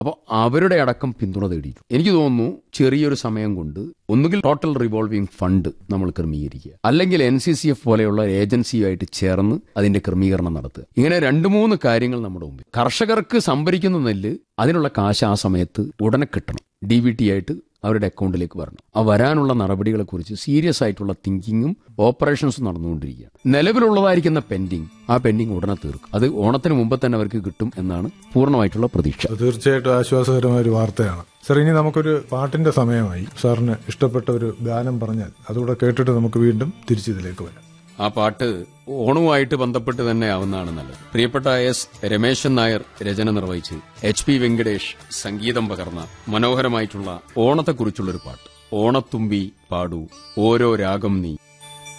അപ്പോൾ അവരുടെ അടക്കം പിന്തുണ തേടിയിട്ടു എനിക്ക് തോന്നുന്നു ചെറിയൊരു സമയം കൊണ്ട് ഒന്നുകിൽ ടോട്ടൽ റിവോൾവിംഗ് ഫണ്ട് നമ്മൾ ക്രമീകരിക്കുക അല്ലെങ്കിൽ എൻ സി സി എഫ് പോലെയുള്ള ഏജൻസിയുമായിട്ട് ചേർന്ന് അതിന്റെ ക്രമീകരണം നടത്തുക ഇങ്ങനെ രണ്ട് മൂന്ന് കാര്യങ്ങൾ നമ്മുടെ മുമ്പിൽ കർഷകർക്ക് സംഭരിക്കുന്ന നെല്ല് അതിനുള്ള കാശ് ആ സമയത്ത് ഉടനെ കിട്ടണം ഡി ബി ടി ആയിട്ട് അവരുടെ അക്കൗണ്ടിലേക്ക് വരണം ആ വരാനുള്ള നടപടികളെ കുറിച്ച് സീരിയസ് ആയിട്ടുള്ള തിങ്കിങ്ങും ഓപ്പറേഷൻസും നടന്നുകൊണ്ടിരിക്കുകയാണ് നിലവിലുള്ളതായിരിക്കുന്ന പെൻഡിങ് ആ പെൻഡിങ് ഉടനെ തീർക്കും അത് ഓണത്തിന് മുമ്പ് തന്നെ അവർക്ക് കിട്ടും എന്നാണ് പൂർണ്ണമായിട്ടുള്ള പ്രതീക്ഷ അത് തീർച്ചയായിട്ടും ആശ്വാസകരമായ ഒരു വാർത്തയാണ് സർ ഇനി നമുക്കൊരു പാട്ടിന്റെ സമയമായി സാറിന് ഇഷ്ടപ്പെട്ട ഒരു ഗാനം പറഞ്ഞാൽ അതുകൂടെ കേട്ടിട്ട് നമുക്ക് വീണ്ടും തിരിച്ചിതിലേക്ക് വരാം ആ പാട്ട് ഓണവുമായിട്ട് ബന്ധപ്പെട്ട് തന്നെ ആവുന്നതാണ് നല്ലത് പ്രിയപ്പെട്ട എസ് രമേശൻ നായർ രചന നിർവഹിച്ച് എച്ച് പി വെങ്കടേഷ് സംഗീതം പകർന്ന മനോഹരമായിട്ടുള്ള ഓണത്തെക്കുറിച്ചുള്ളൊരു പാട്ട് ഓണത്തുമ്പി പാടൂ ഓരോ രാഗം നീ